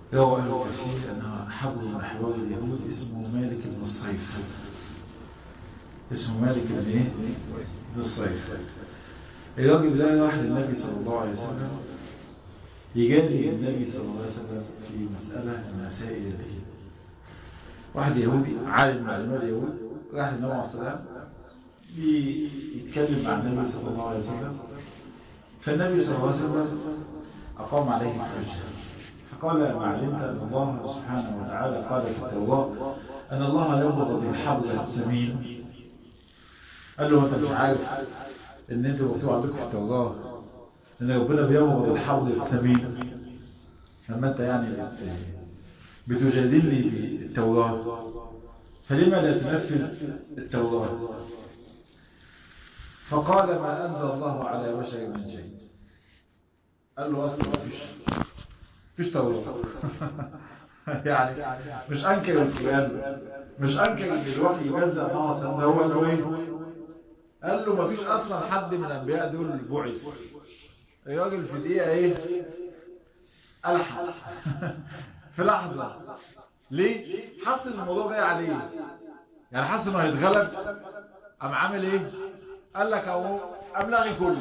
روى أهل التفسير أنه حبر من أحبار اليهود اسمه مالك بن الصيف اسمه مالك بن إيه؟ بن الصيف الراجل ده راح للنبي صلى الله عليه وسلم يجادل النبي صلى الله عليه وسلم في مسألة من مسائل الدين واحد يهودي عالم من علماء اليهود راح للنبي عليه السلام يتكلم مع النبي صلى الله عليه وسلم فالنبي صلى الله عليه وسلم أقام عليه الحجة فقال ما علمت أن الله سبحانه وتعالى قال في التوراة أن الله يبغض بالحبل السمين قال له أنت مش عارف ان انتوا مكتوب عندكم في التوراة ان ربنا بيبغض الحبل السمين لما انت يعني بتجادلني بالتوراة فلما لا تنفذ التوراة فقال ما أنزل الله على بشر من شيء قال له أصلا ما فيش فيش توراة يعني مش أنكر القرآن مش أنكر ان الوحي ينزل الله ده هو انه ايه قال له ما فيش أصلا حد من الأنبياء دول بعث الراجل في دقيقة ايه ألحق في لحظة ليه حس ان الموضوع جاي عليه يعني حس انه هيتغلب قام عامل ايه قال لك اهو ابلغي كله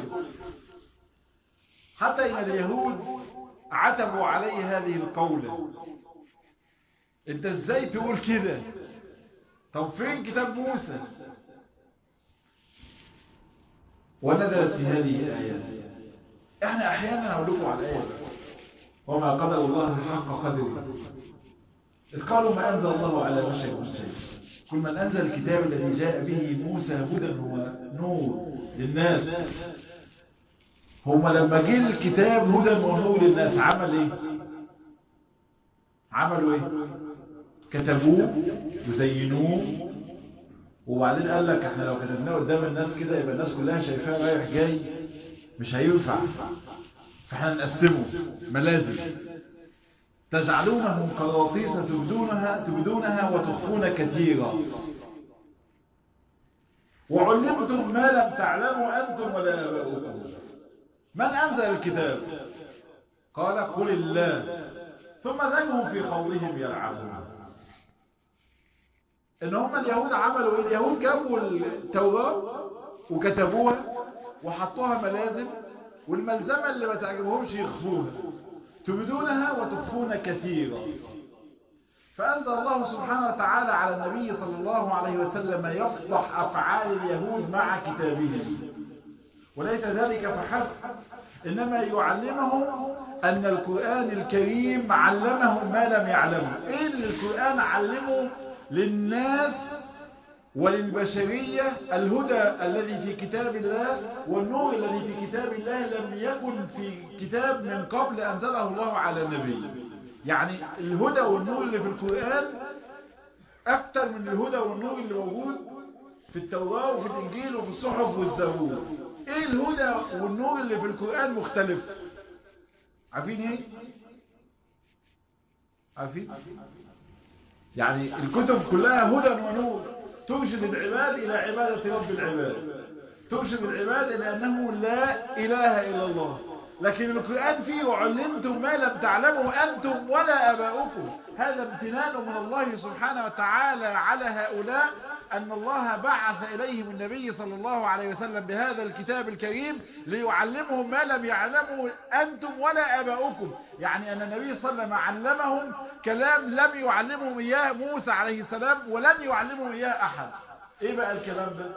حتى ان اليهود عتبوا عليه هذه القولة انت ازاي تقول كده طب فين كتاب موسى ونزلت في هذه الآيات احنا احيانا اقول لكم على الآية وما قدر الله حق قدره إذ قالوا ما أنزل الله على بشر من شيء كل من أنزل الكتاب الذي جاء به موسى هدى ونور للناس هم لما جه الكتاب هدى ونور للناس عمل ايه عملوا ايه كتبوه وزينوه وبعدين قال لك احنا لو كتبناه قدام الناس كده يبقى الناس كلها شايفاه رايح جاي مش هينفع فاحنا نقسمه ملازم تجعلونهم قراطيس تبدونها تبدونها وتخفون كثيرا وعلمتم ما لم تعلموا أنتم ولا آباؤكم من أنزل الكتاب قال قل الله ثم ذنهم في خوضهم يلعبون ان هم اليهود عملوا ايه اليهود جابوا التوراة وكتبوها وحطوها ملازم والملزمة اللي ما تعجبهمش يخفوها تبدونها وتخفون كثيرا فأنزل الله سبحانه وتعالى على النبي صلى الله عليه وسلم يفضح أفعال اليهود مع كتابهم وليس ذلك فحسب إنما يعلمهم أن القرآن الكريم علمهم ما لم يعلموا إيه اللي القرآن علمه للناس وللبشرية الهدى الذي في كتاب الله والنور الذي في كتاب الله لم يكن في كتاب من قبل أنزله الله على النبي يعني الهدى والنور اللي في القرآن أكثر من الهدى والنور اللي موجود في التوراة وفي الإنجيل وفي الصحف والزبور إيه الهدى والنور اللي في القرآن مختلف عارفين إيه عارفين يعني الكتب كلها هدى ونور ترشد العباد إلى عبادة رب العباد ترشد العباد إلى أنه لا إله إلا الله لكن القرآن فيه وعلمتم ما لم تعلموا أنتم ولا أباؤكم هذا امتنان من الله سبحانه وتعالى على هؤلاء أن الله بعث إليهم النبي صلى الله عليه وسلم بهذا الكتاب الكريم ليعلمهم ما لم يعلموا أنتم ولا أباؤكم يعني أن النبي صلى الله عليه وسلم علمهم كلام لم يعلمهم إياه موسى عليه السلام ولن يعلمهم إياه أحد إيه بقى الكلام ده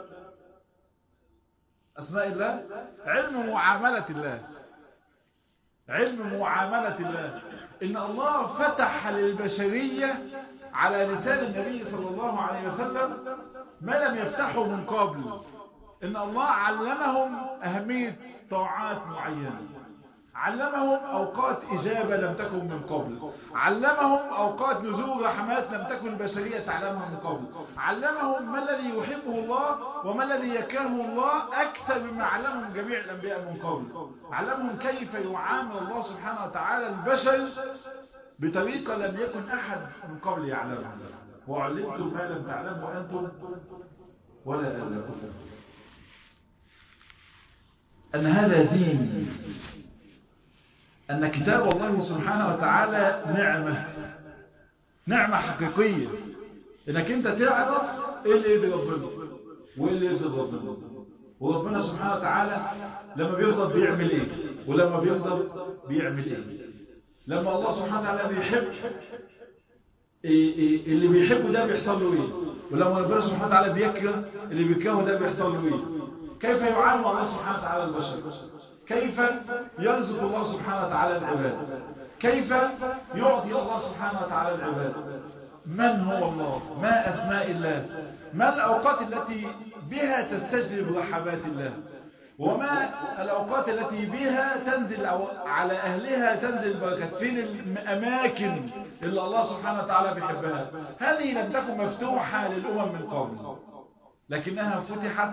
أسماء الله علم معاملة الله علم معاملة الله إن الله فتح للبشرية على لسان النبي صلى الله عليه وسلم ما لم يفتحه من قبل إن الله علمهم أهمية طاعات معينة علمهم أوقات إجابة لم تكن من قبل علمهم أوقات نزول رحمات لم تكن البشرية تعلمها من قبل علمهم ما الذي يحبه الله وما الذي يكرهه الله أكثر مما علمهم جميع الأنبياء من قبل علمهم كيف يعامل الله سبحانه وتعالى البشر بطريقة لم يكن أحد من قبل يعلمها وعلمتم ما لم تعلموا أنتم ولا أباؤكم أن هذا دين أن كتاب الله سبحانه وتعالى نعمة نعمة حقيقية إنك أنت تعرف إيه اللي يرضي ربنا وإيه اللي يرضي ربنا وربنا سبحانه وتعالى لما بيغضب بيعمل إيه ولما بيغضب بيعمل إيه لما الله سبحانه وتعالى بيحب إيه إيه اللي بيحبه ده بيحصل له إيه ولما ربنا سبحانه وتعالى بيكره اللي بيكرهه ده بيحصل له إيه كيف يعلم الله سبحانه وتعالى البشر كيف يرزق الله سبحانه وتعالى العباد كيف يعطي الله سبحانه وتعالى العباد من هو الله ما أسماء الله ما الأوقات التي بها تستجلب رحمات الله وما الأوقات التي بها تنزل أو على أهلها تنزل البركات فين الأماكن اللي الله سبحانه وتعالى بيحبها هذه لم تكن مفتوحة للأمم من قبل لكنها فتحت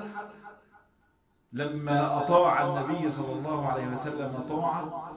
لما أطاع النبي صلى الله عليه وسلم طاعة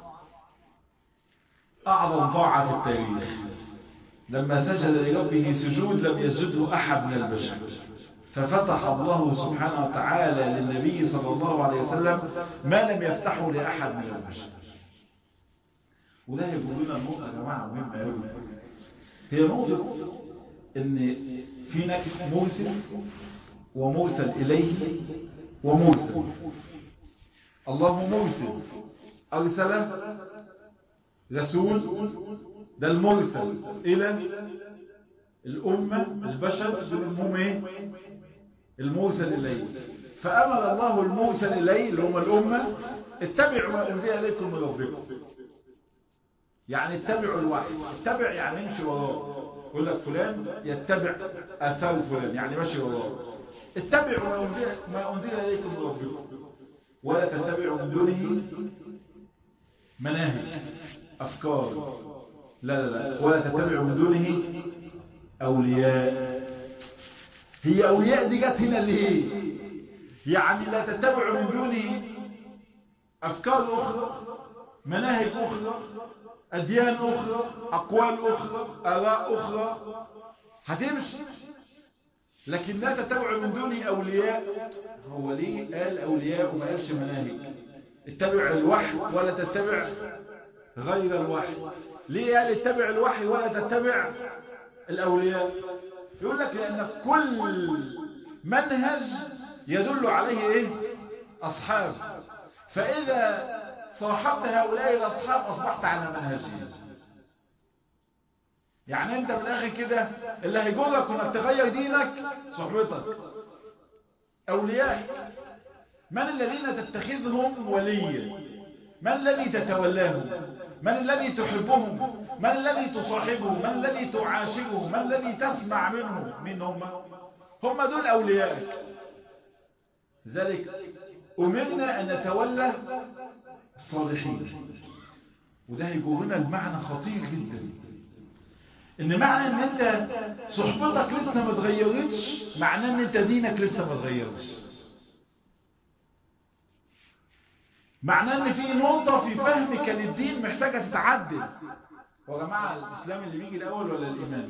أعظم طاعة في التاريخ لما سجد لربه سجود لم يسجده أحد من البشر ففتح الله سبحانه وتعالى للنبي صلى الله عليه وسلم ما لم يفتحه لأحد من البشر وده يقول لنا النقطة يا جماعة مهمة قوي هي نقطة إن في هناك مرسل ومرسل إليه ومرسل الله مرسل أرسل رسول ده المرسل إلى الأمة البشر هم إيه المرسل إليه فأمر الله المرسل إليه اللي هم الأمة اتبعوا ما أنزل إليكم من ربكم يعني اتبعوا الوحي اتبع يعني امشي وراه يقول لك فلان يتبع أثار فلان يعني ماشي وراه اتبعوا ما أنزل, ما أنزل إليكم من ربكم ولا تتبعوا من دونه مناهج أفكار لا لا لا ولا تتبعوا من دونه أولياء هي أولياء دي جت هنا ليه يعني لا تتبعوا من دونه أفكار أخرى مناهج أخرى أديان أخرى أقوال أخرى آراء أخرى هتمشي لكن لا تتبع من دونه أولياء هو ليه قال أولياء وما قالش مناهج اتبع الوحي ولا تتبع غير الوحي ليه قال اتبع الوحي ولا تتبع الأولياء يقول لك لأن كل منهج يدل عليه إيه أصحاب فإذا صاحبت هؤلاء الأصحاب أصبحت على منهجهم يعني أنت من الآخر كده اللي هيقولك أنك تغير دينك صحبتك أولياء من الذين تتخذهم وليا من الذي تتولاهم من الذي تحبهم من الذي تصاحبه من الذي تعاشره من الذي تسمع منه من هم هم دول أوليائك ذلك أمرنا أن نتولى الصالحين وده هيجورنا المعنى خطير جدا ان معنى ان انت صحبتك لسه ما اتغيرتش معناه ان انت دينك لسه ما اتغيرش معناه ان في نقطة في فهمك للدين محتاجة تتعدل هو يا جماعة الاسلام اللي بيجي الاول ولا الايمان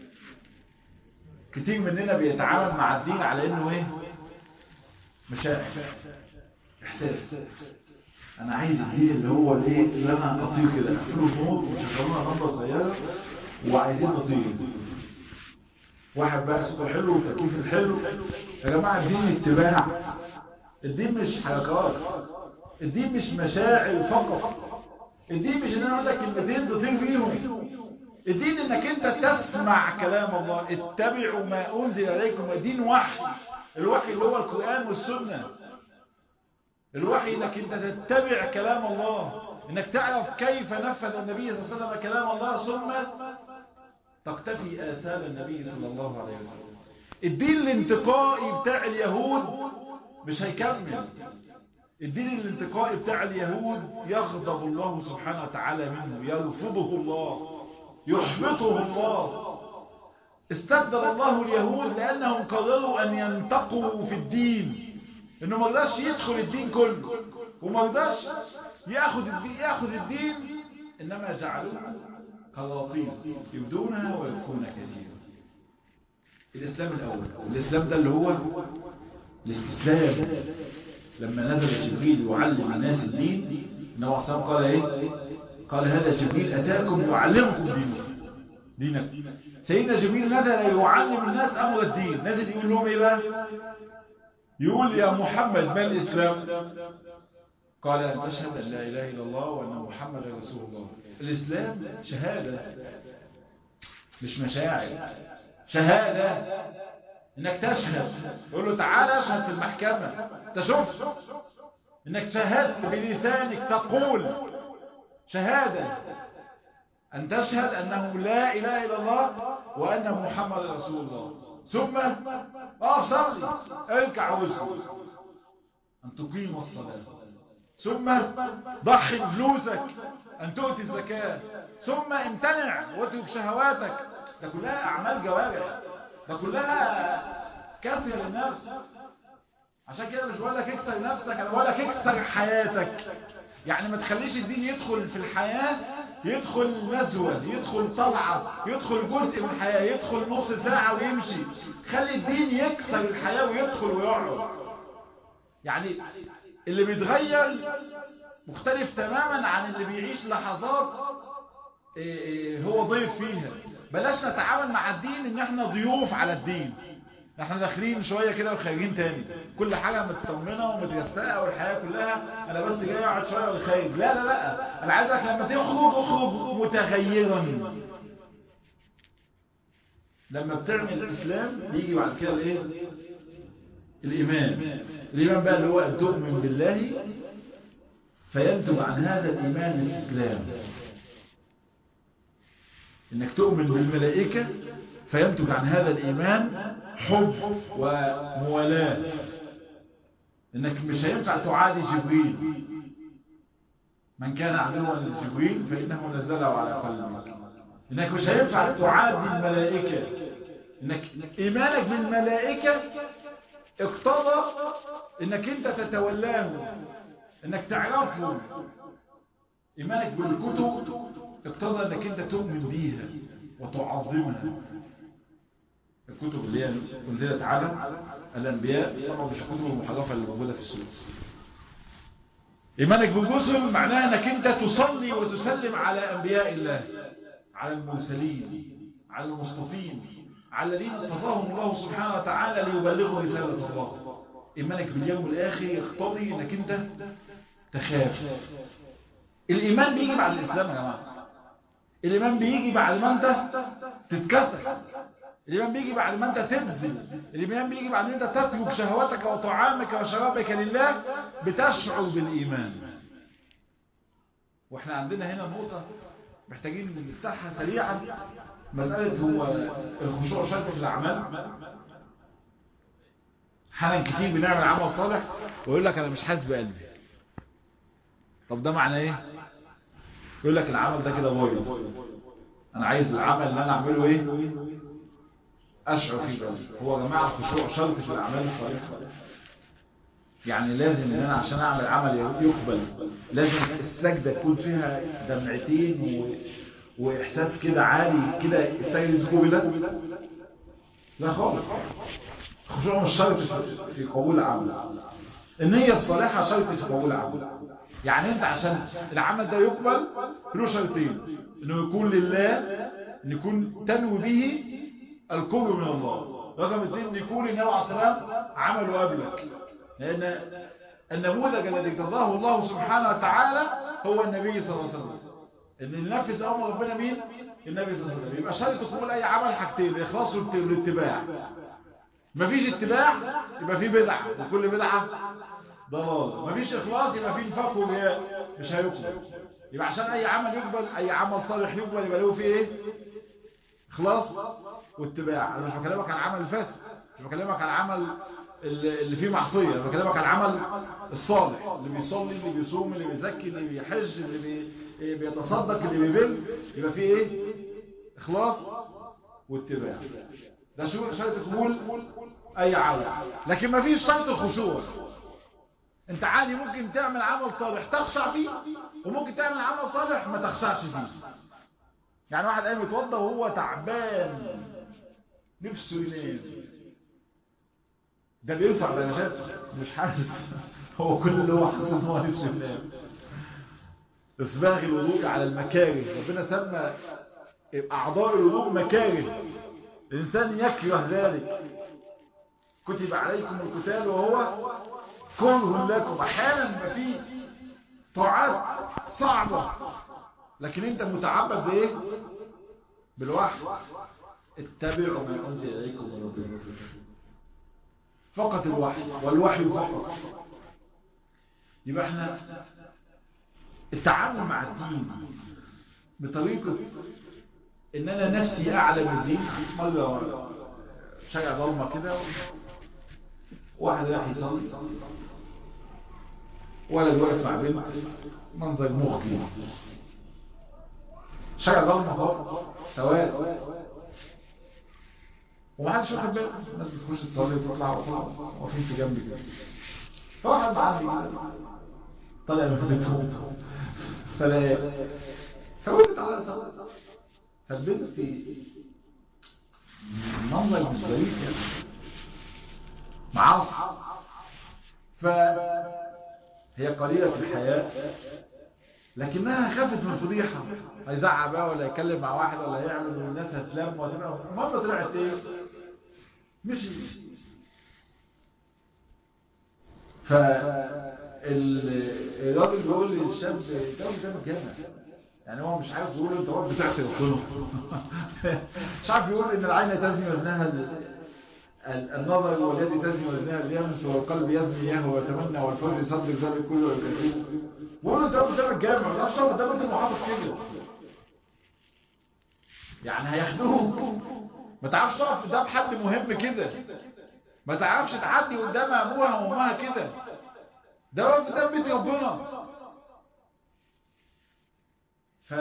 كتير مننا بيتعامل مع الدين على انه ايه مشاعر احساس انا عايز الدين اللي هو الايه اللي انا اطير كده اقفله النور وشغلونا لمبه صغيره وعايزين نطير واحد بقى صوته حلو وتكييف الحلو يا جماعه الدين اتباع الدين مش حركات الدين مش مشاعر فقط الدين مش ان انا اقول لك كلمتين تطير بيهم الدين انك انت تسمع كلام الله اتبعوا ما انزل اليكم الدين وحي الوحي اللي هو القران والسنه الوحي انك انت تتبع كلام الله انك تعرف كيف نفذ النبي صلى الله عليه وسلم كلام الله ثم تقتفي آثار النبي صلى الله عليه وسلم الدين الانتقائي بتاع اليهود مش هيكمل الدين الانتقائي بتاع اليهود يغضب الله سبحانه وتعالى منه يرفضه الله يحبطه الله استبدل الله اليهود لأنهم قرروا أن ينتقوا في الدين انه ما رضاش يدخل الدين كله وما رضاش ياخد الدين ياخد الدين انما جعلوه قراطيس يبدونها ويخفون كثيرا الاسلام الاول الاسلام ده اللي هو الاستسلام لما نزل جبريل يعلم الناس الدين النبي صلى الله عليه وسلم قال ايه قال هذا جبريل أتاكم يعلمكم دينكم دينكم سيدنا جبريل نزل يعلم الناس أمر الدين نزل يقول لهم إيه بقى يقول يا محمد ما الإسلام قال أن تشهد أن لا إله إلا الله وأن محمد رسول الله الإسلام شهادة مش مشاعر شهادة انك تشهد يقول له تعالى اشهد في المحكمة تشوف انك شهدت بلسانك تقول شهادة ان تشهد انه لا اله الا الله وان محمد رسول الله ثم اقف صلي اركع واسجد ان تقيم الصلاة ثم ضحي فلوسك ان تؤتي الزكاة ثم امتنع واترك شهواتك ده كلها اعمال جوارح ده كلها كسر للنفس عشان كده مش بقول لك اكسر نفسك انا بقول لك اكسر حياتك يعني ما تخليش الدين يدخل في الحياة يدخل نزوة يدخل طلعة يدخل جزء من الحياة يدخل نص ساعة ويمشي خلي الدين يكسر الحياة ويدخل ويقعد يعني اللي بيتغير مختلف تماما عن اللي بيعيش لحظات هو ضيف فيها بلاش نتعامل مع الدين ان احنا ضيوف على الدين احنا داخلين شوية كده وخارجين تاني كل حاجة متطمنة ومتجسقة والحياة كلها انا بس جاي اقعد شوية وخارج لا لا لا انا عايزك لما تخرج اخرج متغيرا لما بتعمل الاسلام بيجي بعد كده الايه الايمان الايمان بقى اللي هو ان تؤمن بالله فينتج عن هذا الايمان الاسلام انك تؤمن بالملائكة فينتج عن هذا الايمان حب وموالاة انك مش هينفع تعادي جبريل من كان عدوا لجبريل فانه نزله على قلبك انك مش هينفع تعادي الملائكة انك ايمانك بالملائكة اقتضى انك انت تتولاهم انك تعرفهم ايمانك بالكتب اقتضى انك انت تؤمن بيها وتعظمها الكتب اللي هي انزلت على الانبياء طبعا مش الكتب المحرفه اللي موجوده في السوق ايمانك بالرسل معناها انك انت تصلي وتسلم على انبياء الله على المرسلين على المصطفين على الذين اصطفاهم الله سبحانه وتعالى ليبلغوا رساله الله ايمانك باليوم الاخر يقتضي انك انت تخاف الايمان بيجي بعد الاسلام يا جماعه الإيمان بيجي بعد ما أنت تتكسر الإيمان بيجي بعد ما أنت تبذل الإيمان بيجي بعد ما أنت تترك شهواتك وطعامك وشرابك لله بتشعر بالإيمان وإحنا عندنا هنا نقطة محتاجين نفتحها سريعا مسألة هو الخشوع شرط في الأعمال حالا كتير بنعمل عمل صالح ويقول لك أنا مش حاسس بقلبي طب ده معناه إيه؟ يقول لك العمل ده كده بايظ انا عايز العمل اللي انا اعمله ايه اشعر فيه بقى هو يا جماعه الخشوع شرط في الاعمال الصالحه يعني لازم ان انا عشان اعمل عمل يقبل لازم السجده تكون فيها دمعتين و... واحساس كده عالي كده السجده قبل لا خالص الخشوع مش شرط في قبول العمل النيه الصالحه شرط في قبول العمل يعني انت عشان العمل ده يقبل له شرطين انه يكون لله ان يكون تنوي به القرب من الله رقم اثنين ان يكون النبي عليه الصلاه عمله قبلك لان النموذج الذي ارتضاه الله سبحانه وتعالى هو النبي صلى الله عليه وسلم ان ننفذ امر ربنا مين النبي صلى الله عليه وسلم يبقى شرط قبول اي عمل حاجتين الاخلاص والاتباع مفيش اتباع يبقى في بدعه وكل بدعه ضلال مفيش اخلاص يبقى في نفاق ورياء مش هيقبل يبقى عشان اي عمل يقبل اي عمل صالح يقبل يبقى له فيه ايه اخلاص واتباع انا مش بكلمك عن العمل الفاسد مش بكلمك عن العمل اللي فيه معصيه انا بكلمك عن العمل الصالح اللي بيصلي اللي بيصوم اللي بيزكي اللي بيحج اللي بي... بيتصدق اللي بيبل يبقى فيه ايه اخلاص واتباع ده شو شرط قبول اي عمل لكن ما فيش شرط الخشوع انت عادي ممكن تعمل عمل صالح تخشع فيه وممكن تعمل عمل صالح ما تخشعش فيه يعني واحد قايم يتوضى وهو تعبان نفسه ينام ده بيرفع درجات مش حاسس هو كل اللي هو حاسس ان هو نفسه ينام إصباغ الوضوء على المكاره ربنا سمى أعضاء الوضوء مكاره الإنسان يكره ذلك كتب عليكم القتال وهو كره لكم أحيانا ما في طاعات صعبة لكن أنت متعبد بإيه؟ بالوحي اتبعوا ما أنزل إليكم من ربكم فقط الوحي والوحي فقط يبقى احنا التعامل مع الدين بطريقة ان انا نفسي اعلم الدين مرة شجع ضلمة كده واحد راح يصلي ولد واقف مع بنت منظر مخجل شجع ضلمة خالص سواد ومحدش واخد باله الناس بتخش تصلي وتطلع وخلاص واقفين في جنب كده فواحد معدي طلع من بيته فلا فولت على صلاة فالبنت المنظر مش ظريف يعني معاصي فهي قليلة الحياة لكنها خافت من الفضيحة هيزعق بقى ولا يتكلم مع واحد ولا يعمل والناس هتلم وتبقى مرة طلعت ايه مشي ف الراجل بيقول للشاب انت راجل ده مجانا يعني هو مش عارف يقول انت واقف بتعصي ربنا مش عارف يقول ان العين تزني وزنها النظر واليد تزني وزنها اليمس والقلب يزني اياه ويتمنى والفرج يصدق ذلك كله ويكذب بيقول له انت واقف قدام الجامع ما تعرفش تقف قدام المحافظ كده يعني هياخدوه ما تعرفش تقف قدام حد مهم كده ما تعرفش تعدي قدام ابوها وامها كده ده واقف قدام بيت ربنا ف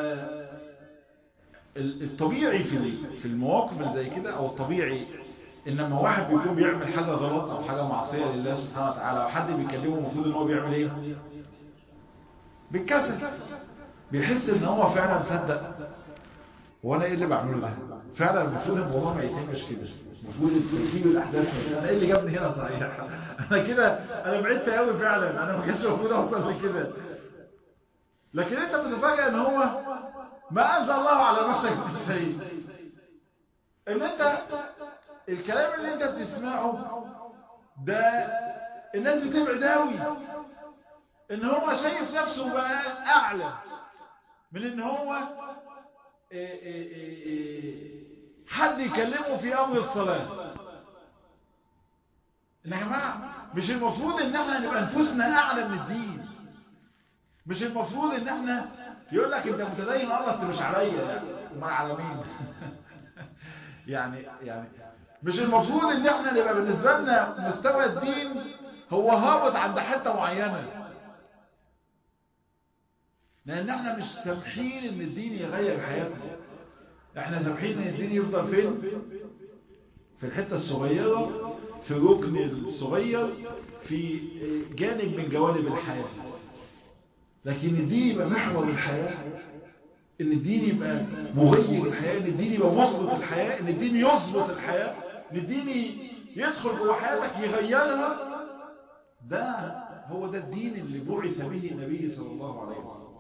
الطبيعي في في المواقف اللي زي كده او الطبيعي ان لما واحد بيكون بيعمل حاجه غلط او حاجه معصيه لله سبحانه وتعالى وحد بيكلمه المفروض ان هو بيعمل ايه بالكسل بيحس ان هو فعلا صدق وانا ايه اللي بعمله ده فعلا المفروض الموضوع ما يتمش كده المفروض ترتيب الاحداث انا ايه اللي جابني هنا صحيح انا كده انا بعدت قوي فعلا انا ما كانش المفروض اوصل لكده لكن انت بتتفاجئ ان هو ما انزل الله على نفسك من شيء ان انت الكلام اللي انت بتسمعه ده الناس بتبعد قوي ان هو شايف نفسه بقى اعلى من ان هو إيه إيه إيه حد يكلمه في امر الصلاه ان يا جماعه مش المفروض ان احنا نبقى نفوسنا اعلى من الدين مش المفروض ان احنا يقول لك انت متدين الله مش عليا يعني امال على مين يعني يعني مش المفروض ان احنا نبقى بالنسبه لنا مستوى الدين هو هابط عند حته معينه لان احنا مش سامحين ان الدين يغير حياتنا احنا سامحين ان الدين يفضل فين في الحته الصغيره في الركن الصغير في جانب من جوانب الحياه لكن الدين يبقى محور الحياه ان الدين يبقى مغير الحياه ان الدين يبقى مظبط الحياه ان الدين يظبط الحياه ان الدين يدخل جوه حياتك يغيرها ده هو ده الدين اللي بعث به النبي صلى الله عليه وسلم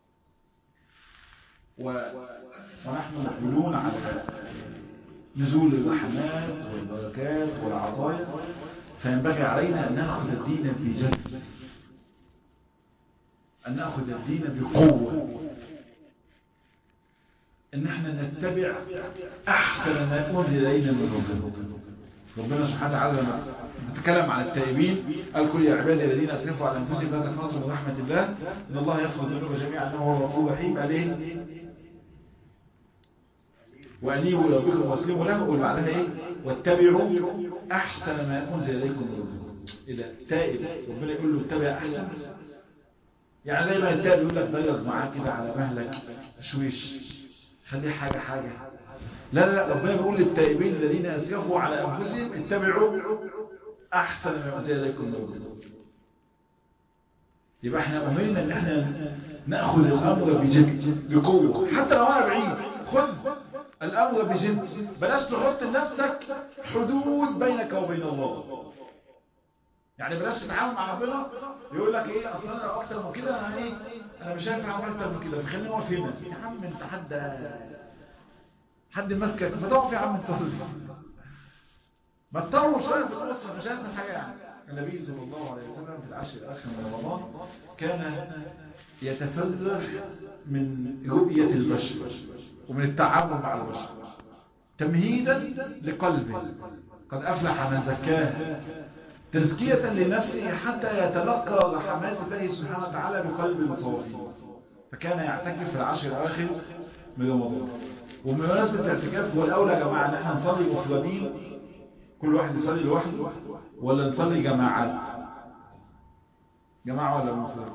و... ونحن مقبلون على نزول الرحمات والبركات والعطايا فينبغي علينا أن نأخذ الدين بجد أن نأخذ الدين بقوة أن احنا نتبع أحسن ما أنزل إلينا من ربنا ربنا سبحانه وتعالى لما نتكلم عن التائبين قال كل يا عبادي الذين أسرفوا على أنفسهم لا تقنطوا من رحمة الله إن الله يغفر الذنوب جميعا إنه هو الغفور الرحيم قال إيه وأنيبوا إلى ربكم واسلموا له وبعدها إيه واتبعوا أحسن ما أنزل إليكم من ربكم إذا تائب ربنا يقول له اتبع أحسن يعني دايما التائب يقول لك بيض معاه كده على مهلك شويش خليه حاجة حاجة لا لا لا ربنا بيقول للتائبين الذين أسرفوا على أنفسهم اتبعوا أحسن ما أنزل إليكم من ربكم يبقى احنا أمرنا ان احنا نأخذ الأمر بجد بقوة حتى لو أنا بعيد خذ الأمر بجد بلاش تحط لنفسك حدود بينك وبين الله يعني بلاش تتعامل مع ربنا يقول لك ايه اصلا انا اكتر من كده انا ايه انا مش هينفع اعمل اكتر من كده فخليني واقف هنا يا عم انت حد حد ماسكك ما تقف يا عم تصلي ما تطول شويه في النص مش هيحصل حاجه يعني النبي صلى الله عليه وسلم في العشر الاخر من رمضان كان يتفرغ من رؤيه البشر ومن التعامل مع البشر تمهيدا لقلبه قد افلح من زكاه تزكية لنفسه حتى يتلقى رحمات الله سبحانه وتعالى بقلب صافي فكان يعتكف في العشر الآخر من رمضان وبمناسبة الاعتكاف هو الأولى يا جماعة إن احنا نصلي مفردين كل واحد يصلي لوحده ولا نصلي جماعات جماعة ولا مفرد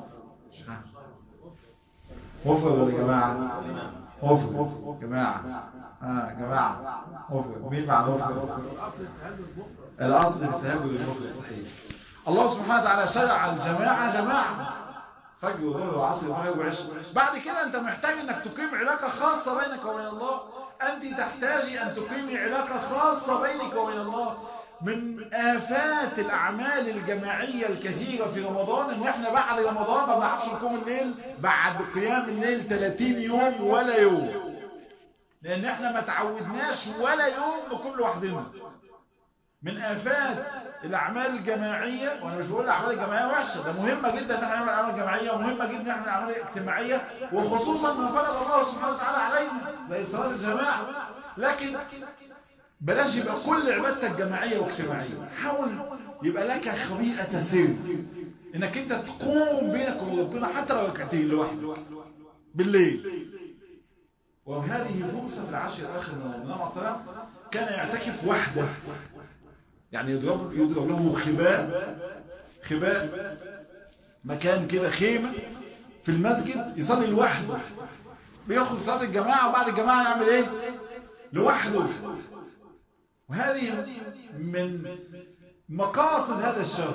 مفرد ولا جماعة مفرد جماعة اه جماعة مفرد مين مع مفرد الأصل التهاجد المفرد صحيح الله سبحانه وتعالى شرع الجماعة جماعة فجر وظهر وعصر ومغرب وعشاء بعد كده انت محتاج انك تقيم علاقة خاصة بينك وبين الله انت تحتاجي ان تقيمي علاقة خاصة بينك وبين الله من آفات الأعمال الجماعية الكثيرة في رمضان ان احنا بعد رمضان ما بنعرفش نقوم الليل بعد قيام الليل 30 يوم ولا يوم لان احنا ما تعودناش ولا يوم نقوم لوحدنا من آفات الأعمال الجماعية وأنا مش بقول الأعمال الجماعية وحشة ده مهمة جدا إن احنا نعمل أعمال جماعية ومهمة جدا إن احنا نعمل أعمال اجتماعية وخصوصا ما فرض الله سبحانه وتعالى علينا زي صلاة الجماعة لكن بلاش يبقى كل عبادتك جماعية واجتماعية حاول يبقى لك خبيئة سر إنك أنت تقوم بينك وبين ربنا حتى لو ركعتين لوحدك بالليل وهذه فرصة في العشر الآخر من رمضان عليه الصلاة كان يعتكف وحده يعني يضرب, يضرب له خباء خباء مكان كده خيمة في المسجد يصلي لوحده بياخد صلاة الجماعة وبعد الجماعة يعمل ايه لوحده وهذه من مقاصد هذا الشهر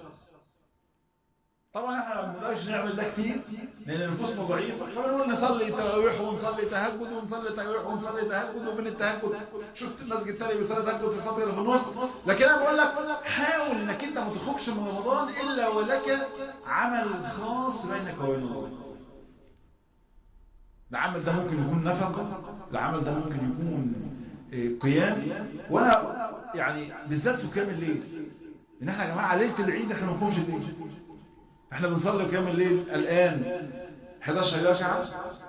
طبعا احنا ما بنقدرش نعمل ده كتير لان نفوسنا ضعيفه فبنقول نصلي تراويح ونصلي تهجد ونصلي تراويح ونصلي تهجد وبين التهجد شفت المسجد التاني بيصلي تهجد في الفتره اللي في النص لكن انا بقول لك حاول انك انت ما تخرجش من رمضان الا ولك عمل خاص بينك وبين الله العمل ده ممكن يكون نفقه العمل ده ممكن يكون قيام وانا يعني بالذات في قيام الليل ان احنا يا جماعه ليله العيد احنا ما نقومش الليل احنا بنصلي قيام الليل الان 11 11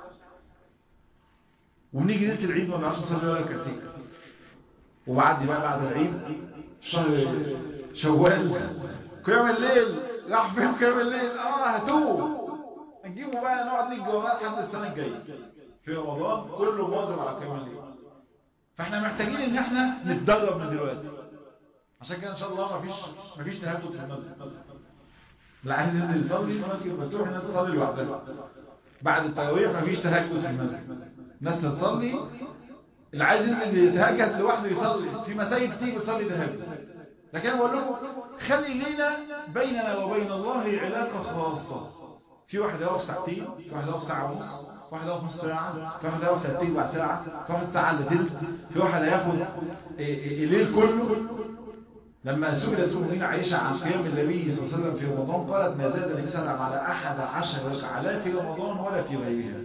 ونيجي ليله العيد ما نعرفش نصلي ولا ركعتين وبعدي بقى بعد العيد شهر شوال قيام الليل راح فين قيام الليل اه هاتوه نجيبه بقى نقعد نيجي لحد السنه الجايه في رمضان كله مواظب على قيام الليل فاحنا محتاجين ان احنا نتدرب من دلوقتي عشان كده ان شاء الله مفيش مفيش تهجد في المسجد لا عايز ينزل يصلي المسجد مفتوح الناس تصلي لوحدها بعد التراويح مفيش تهجد في المسجد الناس تصلي اللي عايز ينزل يتهجد لوحده يصلي في مساجد كتير بتصلي تهجد لكن انا بقول لكم خلي لينا بيننا وبين الله علاقه خاصه في واحد يقف ساعتين في واحد يقف ساعه ونص في واحد يقف نص ساعه في واحد يقف ثلاث ارباع ساعه في واحد ساعه الا ثلث في واحد هياخد الليل كله لما سئلت أمنا عائشة عن قيام النبي صلى الله عليه وسلم في رمضان قالت ما زاد النبي صلى الله عليه وسلم على أحد عشر ركعة لا في رمضان ولا في غيرها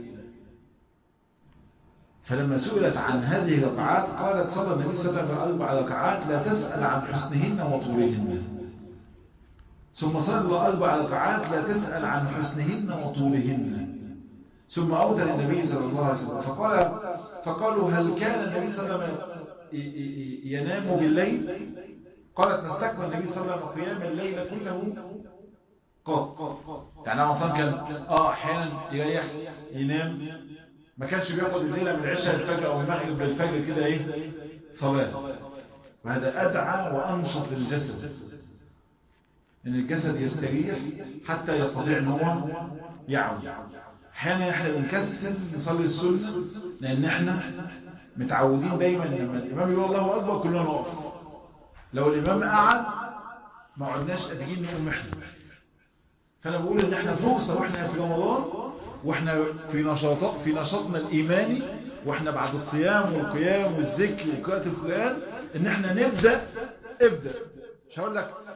فلما سئلت عن هذه الركعات قالت صلى النبي صلى الله عليه وسلم أربع ركعات لا تسأل عن حسنهن وطولهن ثم صلى أربع ركعات لا تسأل عن حسنهن وطولهن ثم أودى النبي صلى الله عليه وسلم فقال فقالوا هل كان النبي صلى الله عليه وسلم ينام بالليل قالت نستكمل النبي صلى الله عليه وسلم قيام الليل كله قط يعني اصلا كان اه احيانا يريح ينام ما كانش بياخد الليله من العشاء للفجر او المغرب للفجر كده ايه صلاه وهذا ادعى وانشط للجسد ان الجسد يستريح حتى يستطيع ان هو يعود احيانا احنا بنكسل نصلي السنه لان احنا متعودين دايما لما الامام يقول الله اكبر كلنا نقف لو الإمام قعد ما عدناش قادرين نقوم احنا فأنا بقول إن احنا فرصة واحنا في رمضان واحنا في نشاط في نشاطنا الإيماني واحنا بعد الصيام والقيام والذكر وقراءة القرآن إن احنا نبدأ ابدأ مش هقول لك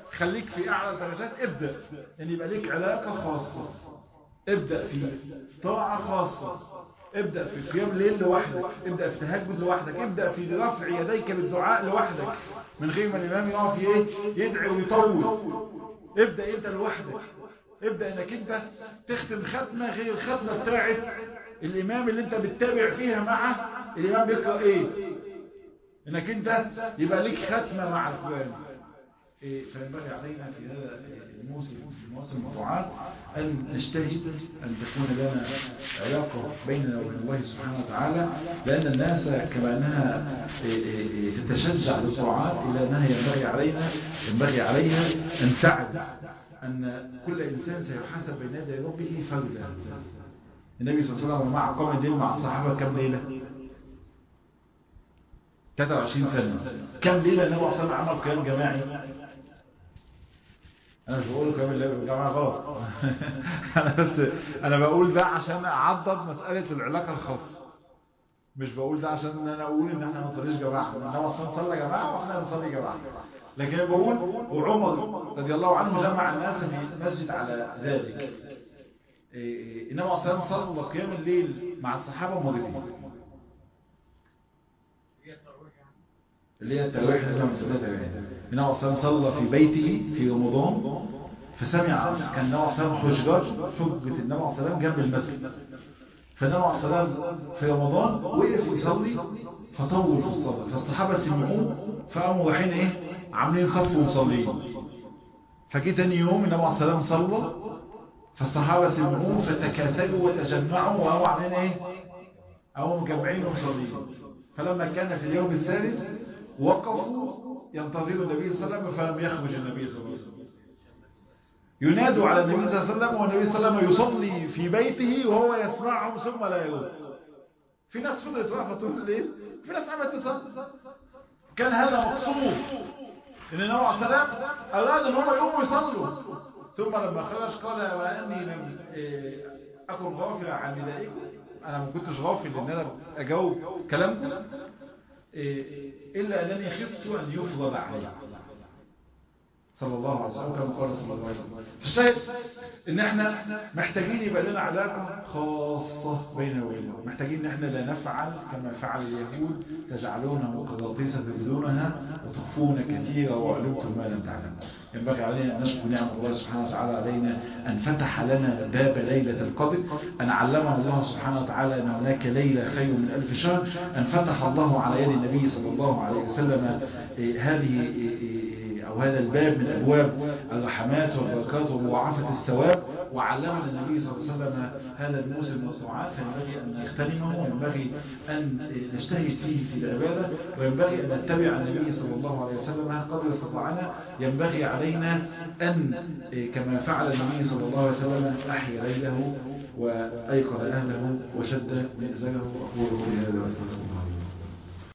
خليك في اعلى درجات ابدأ ان يبقى ليك علاقة خاصة ابدأ في طاعة خاصة ابدأ في قيام ليل لوحدك ابدأ في تهجد لوحدك ابدأ في رفع يديك بالدعاء لوحدك من غير ما الإمام يقف ايه يدعي ويطول ابدأ انت لوحدك ابدأ انك انت تختم ختمة غير الختمة بتاعت الإمام اللي انت بتتابع فيها معه الإمام بيقرأ ايه انك انت يبقى ليك ختمة مع القرآن إيه فينبغي علينا في هذا الموسم في موسم الطاعات أن نجتهد أن تكون لنا علاقة بيننا وبين الله سبحانه وتعالى لأن الناس كما أنها تتشجع للطاعات إلى أنها ينبغي علينا ينبغي عليها أن تعد أن كل إنسان سيحاسب بين يدي ربه فردا النبي صلى الله عليه وسلم مع قوم الليل مع الصحابة كم ليلة 23 سنة كم ليلة النبي صلى الله عليه وسلم عمل قيام جماعي انا مش بقول قيام الليل بالجماعة غلط انا بس انا بقول ده عشان اعضد مسألة العلاقة الخاصة مش بقول ده عشان انا اقول ان احنا ما نصليش جماعة انما اصلا نصلي جماعة واحنا نصلي جماعة لكن انا بقول وعمر رضي الله عنه جمع الناس في المسجد على ذلك انما اصلا صلى قيام الليل مع الصحابة مرتين اللي هي التراويح اللي احنا بنسميها تراويح النبي صلى صلى في بيته في رمضان فسمع كان النبي صلى حجرات حجة النبي صلى جنب المسجد فالنبي صلى في رمضان وقف يصلي فطول في الصلاة فالصحابة سمعوه فقاموا رايحين ايه عاملين خطف ومصلين فجي تاني يوم النبي صلى الله صلى فالصحابة سمعوه فتكاتلوا وتجمعوا وهو عاملين ايه او مجمعين ومصلين فلما كان في اليوم الثالث وقفوا ينتظر النبي صلى الله عليه وسلم فلم يخرج النبي صلى الله عليه وسلم ينادوا على النبي صلى الله عليه وسلم والنبي صلى الله عليه وسلم يصلي في بيته وهو يسمعهم ثم لا يرد في ناس فضلت واقفه طول الليل في ناس عملت تصلي كان هذا مقصود ان النبي عليه السلام اراد ان هم يقوموا يصلوا ثم لما خرج قال واني لم اكن غافلا عن ندائكم انا ما كنتش غافل ان انا اجاوب كلامكم الا انني خفت ان يفرض علي صلى الله عليه وسلم كما قال صلى الله عليه وسلم فالشاهد ان احنا محتاجين يبقى لنا علاقه خاصه بيننا وبينه محتاجين ان احنا لا نفعل كما فعل اليهود تجعلونه قراطيس تبذلونها وتخفون كثيرا وعلمتم ما لم تعلموا ينبغي علينا أن نشكر نعمة الله سبحانه وتعالى علينا أن فتح لنا باب ليلة القدر أن علمنا الله سبحانه وتعالى أن هناك ليلة خير من ألف شهر أن فتح الله على يد النبي صلى الله عليه وسلم هذه أو هذا الباب من أبواب الرحمات والبركات ومضاعفة الثواب وعلمنا النبي صلى الله عليه وسلم هذا الموسم من الطاعات فينبغي أن نغتنمه وينبغي أن نجتهد فيه في العبادة وينبغي أن نتبع النبي صلى الله عليه وسلم قدر استطاعنا ينبغي علينا أن كما فعل النبي صلى الله عليه وسلم أحيا ليله وأيقظ أهله وشد مئزره وأقول قولي هذا واستغفر الله